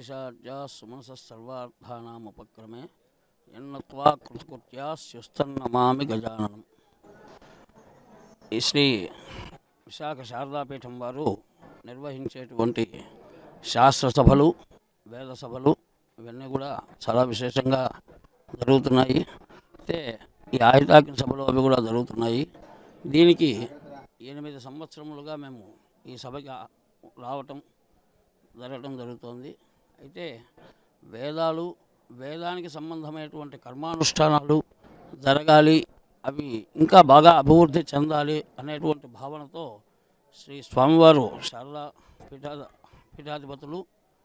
శ్రీశార్జా సుమనస సర్వార్థానాముపక్రమే ఎన్నత్వా కృతకృత్యా స్యుస్తన్నమామి గజాననం ఈ శ్రీ విశాఖ శారదాపీఠం వారు నిర్వహించేటువంటి శాస్త్ర సభలు వేద సభలు ఇవన్నీ కూడా చాలా విశేషంగా జరుగుతున్నాయి అయితే ఈ ఆయుధాగ్ని సభలు అవి కూడా జరుగుతున్నాయి దీనికి ఎనిమిది సంవత్సరములుగా మేము ఈ సభకి రావటం జరగడం జరుగుతోంది అయితే వేదాలు వేదానికి సంబంధమైనటువంటి కర్మానుష్ఠానాలు జరగాలి అవి ఇంకా బాగా అభివృద్ధి చెందాలి అనేటువంటి భావనతో శ్రీ స్వామివారు శారదా పీఠా పీఠాధిపతులు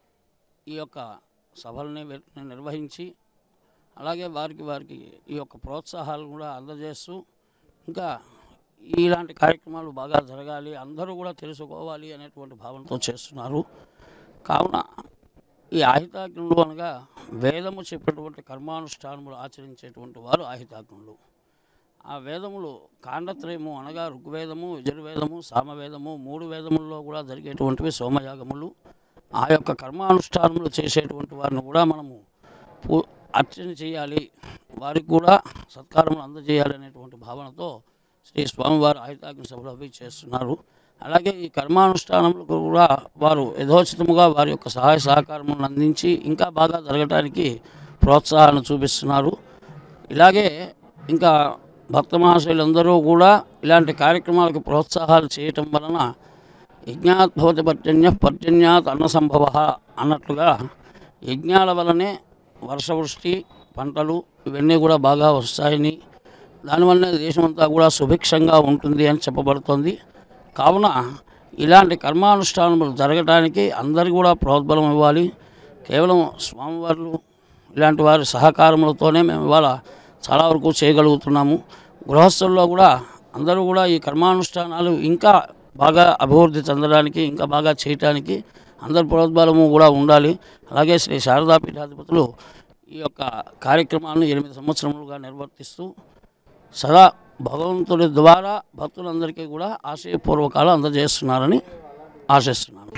ఈ యొక్క సభల్ని వె- నిర్వహించి అలాగే వారికి వారికి ఈ యొక్క ప్రోత్సాహాలు కూడా అందజేస్తూ ఇంకా ఇలాంటి కార్యక్రమాలు బాగా జరగాలి అందరూ కూడా తెలుసుకోవాలి అనేటువంటి భావనతో చేస్తున్నారు కావున ఈ ఆహితాగ్నులు అనగా వేదము చెప్పినటువంటి కర్మానుష్ఠానములు ఆచరించేటువంటి వారు ఆహితాగ్నులు ఆ వేదములు కాండత్రయము అనగా ఋగ్వేదము యజుర్వేదము సామవేదము మూడు వేదముల్లో కూడా జరిగేటువంటివి సోమయాగములు ఆ యొక్క కర్మానుష్ఠానములు చేసేటువంటి వారిని కూడా మనము పూ అర్చన చేయాలి వారికి కూడా సత్కారములు అందజేయాలి అనేటువంటి భావనతో శ్రీ స్వామివారు ఆయుధాగ్ని సభలు అవి చేస్తున్నారు అలాగే ఈ కర్మానుష్ఠానములకు కూడా వారు యథోచితముగా వారి యొక్క సహాయ సహకారములను అందించి ఇంకా బాగా జరగటానికి ప్రోత్సాహాన్ని చూపిస్తున్నారు ఇలాగే ఇంకా భక్త మహాశయులందరూ కూడా ఇలాంటి కార్యక్రమాలకు ప్రోత్సాహాలు చేయటం వలన యజ్ఞాత్ భవతి పర్జన్య పర్జన్యాత్ అన్న సంభవ అన్నట్లుగా యజ్ఞాల వలనే వర్షవృష్టి పంటలు ఇవన్నీ కూడా బాగా వస్తాయని దానివల్లనే దేశమంతా కూడా సుభిక్షంగా ఉంటుంది అని చెప్పబడుతోంది కావున ఇలాంటి కర్మానుష్ఠానములు జరగటానికి అందరికీ కూడా ప్రోద్బలం ఇవ్వాలి కేవలం స్వామివార్లు ఇలాంటి వారి సహకారములతోనే మేము ఇవాళ చాలా వరకు చేయగలుగుతున్నాము గృహస్థుల్లో కూడా అందరూ కూడా ఈ కర్మానుష్ఠానాలు ఇంకా బాగా అభివృద్ధి చెందడానికి ఇంకా బాగా చేయటానికి అందరి ప్రోద్బలము కూడా ఉండాలి అలాగే శ్రీ శారదా పీఠాధిపతులు ఈ యొక్క కార్యక్రమాలను ఎనిమిది సంవత్సరములుగా నిర్వర్తిస్తూ సదా భగవంతుడి ద్వారా భక్తులందరికీ కూడా ఆశయపూర్వకాలు అందజేస్తున్నారని ఆశిస్తున్నాను